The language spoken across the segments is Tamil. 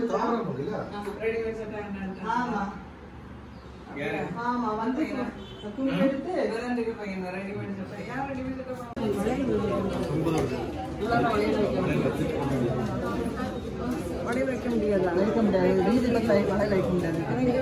ரெடிமேட் சட்டை என்ன ஆமா அப்படியா? ஆமா வந்து துணி எடுத்து ரெண்டுக்கு பையன் ரெடிமேட் சட்டை யார் ரெடிமேட் சட்டை வளைய வைக்க முடியாது வைக்க முடியாது வீதியில கை வளைய வைக்க முடியாது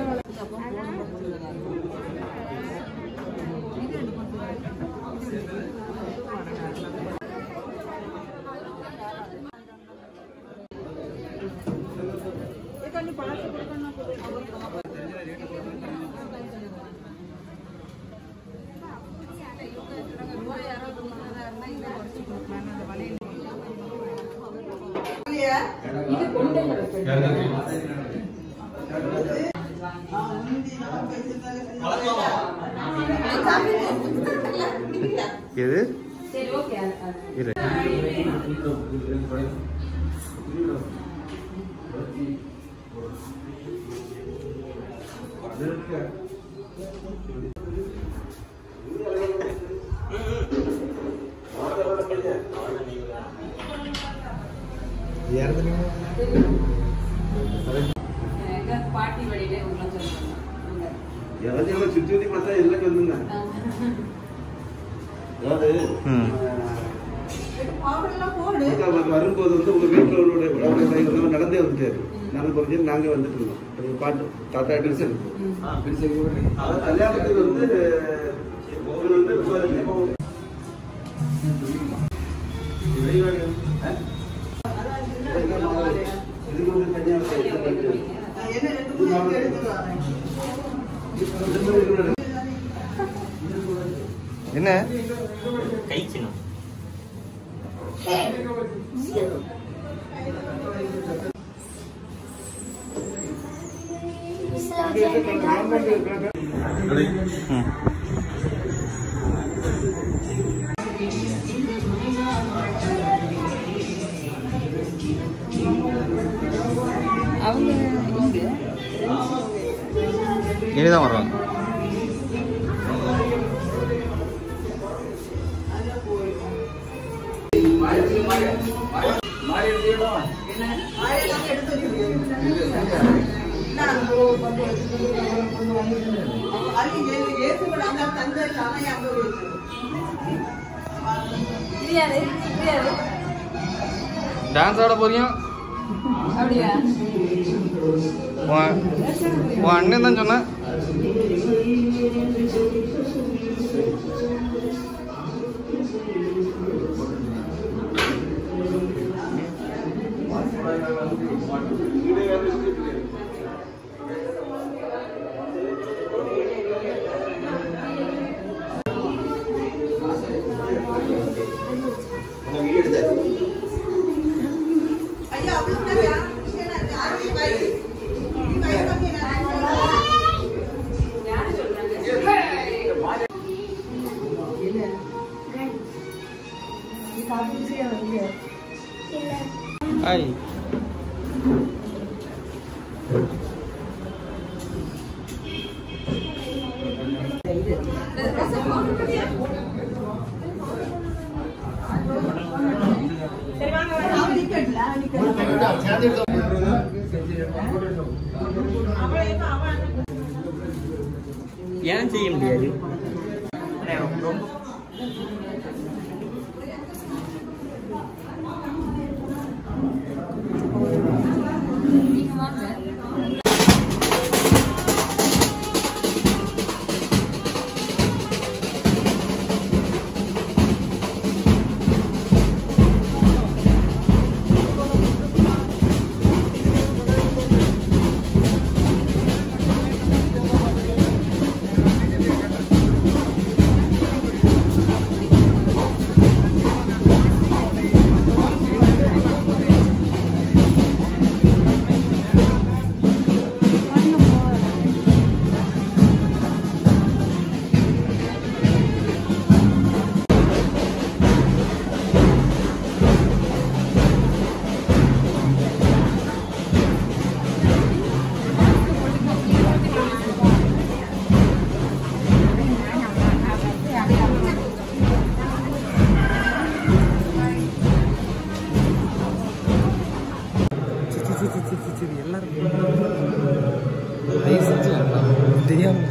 எது இரு பாட்டி வழியிலே உள்ள சொல்லுவாங்க எல்லாம் சுத்தி சுத்தி பார்த்தா எல்லாம் வந்துங்க அதாவது ம். அவரெல்லாம் போடு அக்கா வ- வரும்போது வந்து உங்க வீட்டுல உள்ளவருடைய உறவுடைய பையன் வந்து நடந்தே வந்துட்டாரு நடந்து போறது நாங்க வந்துட்டு இருந்தோம் அது பாட்டு தாத்தா டிவிஷன் அது கல்யாணத்துக்கு வந்து இவர் வந்து விசுவாசி. இதுக்கு வந்து கல்யாணம் என்ன ரெண்டு மூணு எடுத்துட்டு வரேன் என்ன ம். அவங்க இங்க இனிதான் வருவாங்க ஆயிரம் எடுத்து வச்சிருக்கேன் அது ஏசு கூட அந்த தந்தை இல்லாம அங்க வச்சு தெரியாது தெரியாது டான்ஸ் ஆட போறியா அப்படியா உன் உன் அண்ணன் தான் சொன்னேன் ஐயா அவ்வளவு நேரம் நீங்க என்ன யாரு பை நீ பை பண்ணி யாரு சொல்றாங்க ஹாய் ஏன் செய்ய முடியாது நீங்க வாங்க ஐயா நல்லா இருக்கு தயவு செஞ்சு வேண்டாம் தெரியாம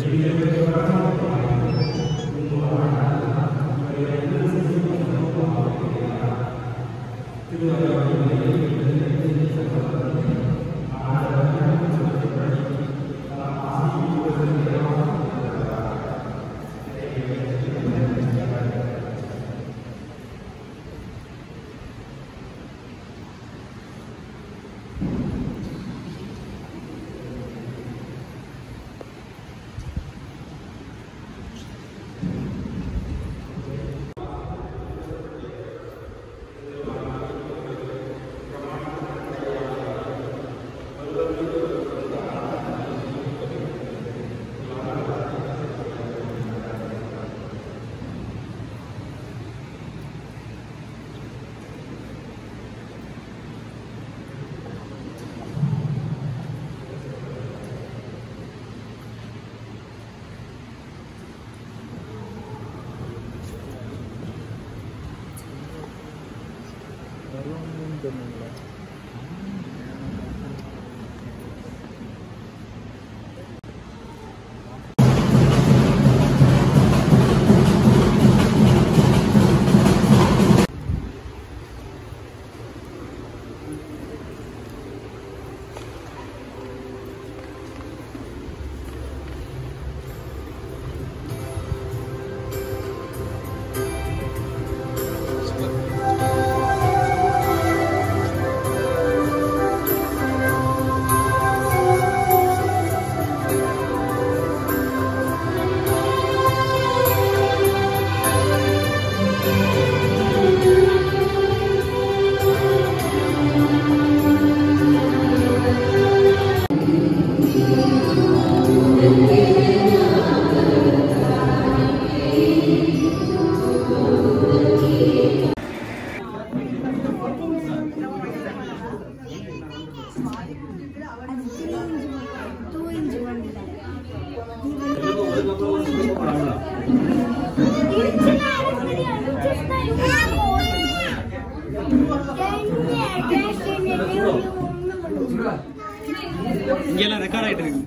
இங்கெல்லாம் ரெக்கார்ட் ஆயிட்டு இருக்கு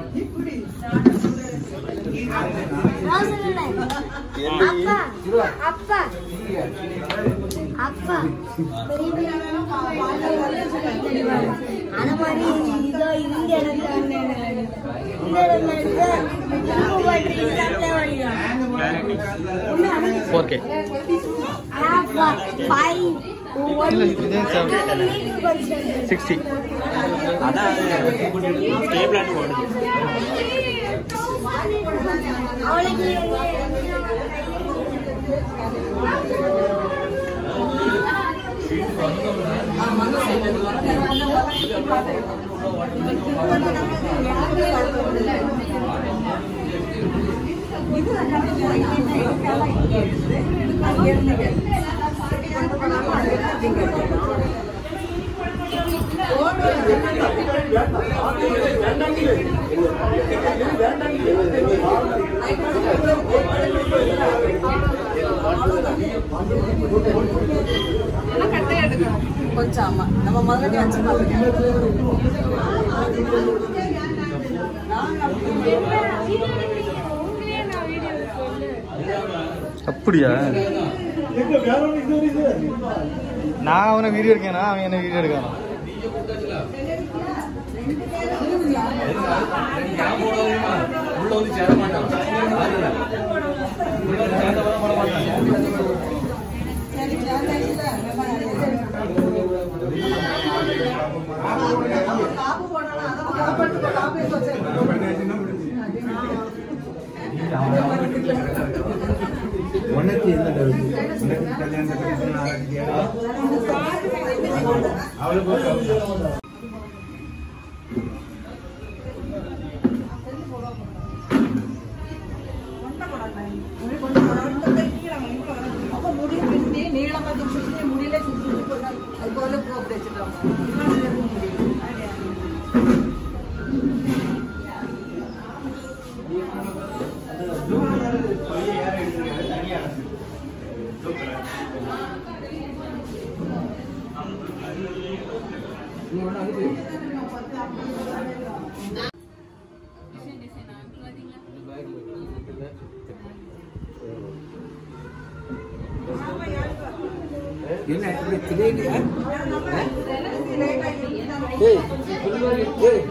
அப்பா அப்பா அப்பா அந்த மாதிரி இதோ இங்க எடுத்தாங்க இந்த ஃபோர் கே இல்ல, இதே சிக்ஸ்டி அதான் ஸ்டேபிளாட்டு ஓடுது அவளுக்கு கொஞ்சம் ஆமா நம்ம முதல்ல வச்சு பார்த்துக்கலாம் அப்படியா நான் அவனை வீடியோ எடுக்கேனா அவன் என்ன வீடியோ எடுக்கானா காப்பு போடணும் அதை காப்பு எடுத்து காப்பு எடுத்து வச்சிருக்கேன் உனக்கு என்ன டவுட் உனக்கு கல்யாணத்தை பத்தி சொன்ன ஆரம்பிச்சியா அவளுக்கு ஒரு doubt. அப்ப முடி பின்னி நீளமா சுற்றி முடியல சுற்றி போட்டால் அது போல பூ அப்படி வச்சுக்கலாம் அப்படி திடீர்னு ஆ? ஆ? ஏய், ஏய்,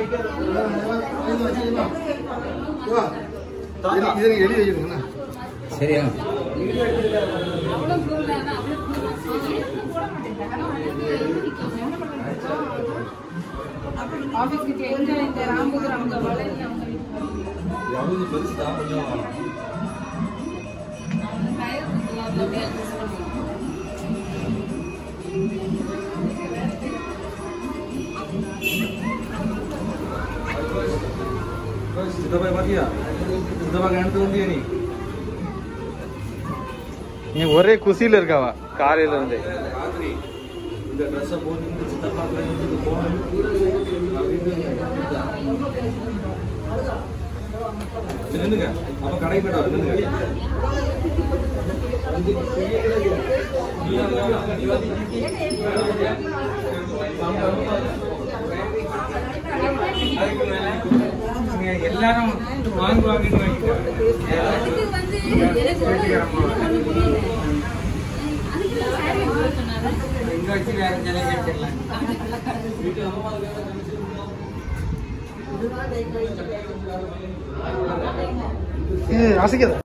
இது நீங்க எழுதி வைக்கணுங்கண்ணா சரியா அவ்வளவு பொருள் அவ்வளவு போட மாட்டேன் ஆபீஸ்க்கு எங்க இந்த ராம்புதூர் அவங்க வளையல் அவங்க எவ்வளவு பெருசுதான் கொஞ்சம் டயர் குத்தலாம் அப்படியே adjust பண்ணுவோம். சித்தப்பா பாத்தியா சித்தப்பா கிணத்து வந்து நீ நீ ஒரே குசியில இருக்காவா காலையில இருந்து ராத்திரி இந்த ட்ரெஸ்ஸை போட்டு சித்தப்பா கிணத்துக்கு போகணும் சரி, நின்னுங்க அப்ப கடைக்கு போயிட்டு நின்னுங்க எல்லாரும் வாங்குவாங்கன்னு வாங்கிட்டாங்க அதுக்கு வந்து எனக்கு ஒண்ணு புரியல. அதுக்கு தான் saree எடுக்க சொன்னாங்க. இங்க வச்சு வேற நிலை கட்டிடலாம் இது அசைக்காத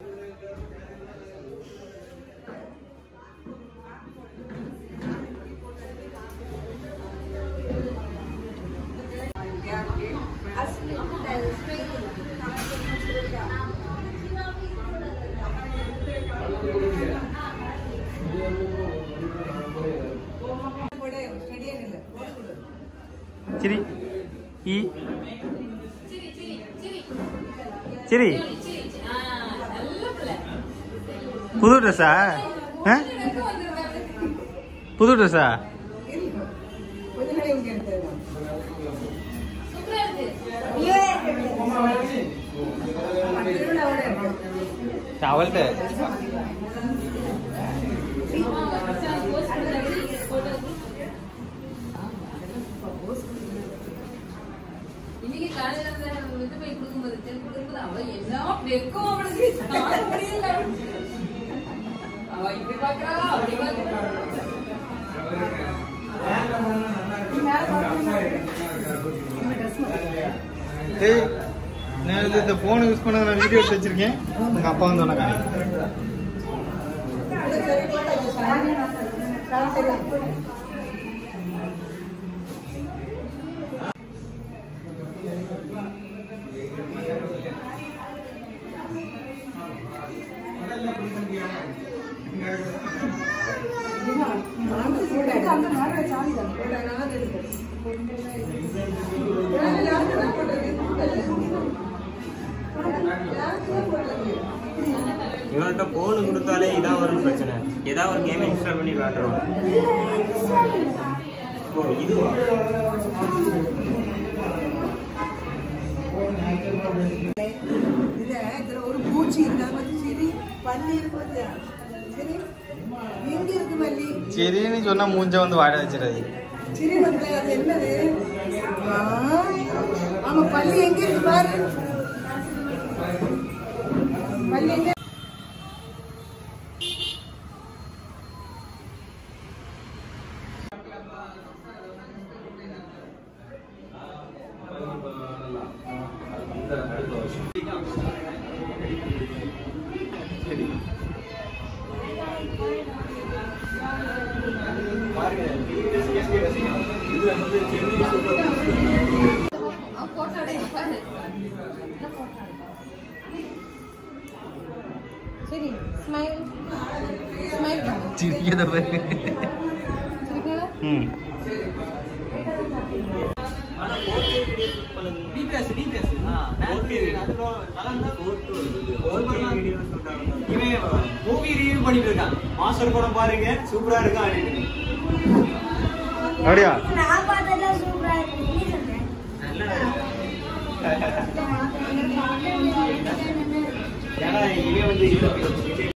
சிரி ஈ சிரி ஆ, நல்ல பிள்ளை. புது ட்ரெஸ்ஸா எனக்கு வந்திருக்காரு. புது ட்ரெஸ்ஸா சூப்பரா இருக்கு. அவள்கிட்ட ஆ, மச்சான் post பண்றாரு. photo க்கு. இன்னைக்கு காலையில இருந்து நம்ம வந்து போய் கொடுக்கும்போது செல் கொடுக்கும்போது அவ என்ன வெக்கம் அவளுக்கு தாங்க முடியல அவ இப்படி பாக்குறா அப்படி பாக்குறா டேய் நான் இது இந்த ஃபோன் யூஸ் பண்ண நான் வீடியோ எடுத்து வச்சிருக்கேன் உங்க அப்பா வந்து உனக்கு காணி இவன்கிட்ட போன் கொடுத்தாலே இதான் வரும் பிரச்சனை ஏதாவது ஒரு கேம் இன்ஸ்டால் பண்ணி காட்டுறோம் ஓ இதுவா இதுல இதுல ஒரு பூச்சி இருந்தா வந்து சரி பல்லி இருக்கு வந்து சரி எங்க இருக்கு மல்லி சரின்னு சொன்னா மூஞ்ச வந்து வாட வச்சிடாது சரி வந்து அது என்னது ஆ, ஆமா பல்லி எங்க இருக்கு பாரு பல்லி எங்க போட்டோ பாரு சரி ஸ்மைல் ஸ்மைல் சிரிக்கத பாரு ம் மூவி ரிவ்யூ பண்ணிட்டு இருக்கான் மாஸ்டர் படம் பாருங்க சூப்பரா இருக்கு அப்படின்னு அப்படியா நான் பார்த்ததெல்லாம் சூப்பரா இருக்கு நீ சொல்றேன் ஏன்னா இவன் வந்து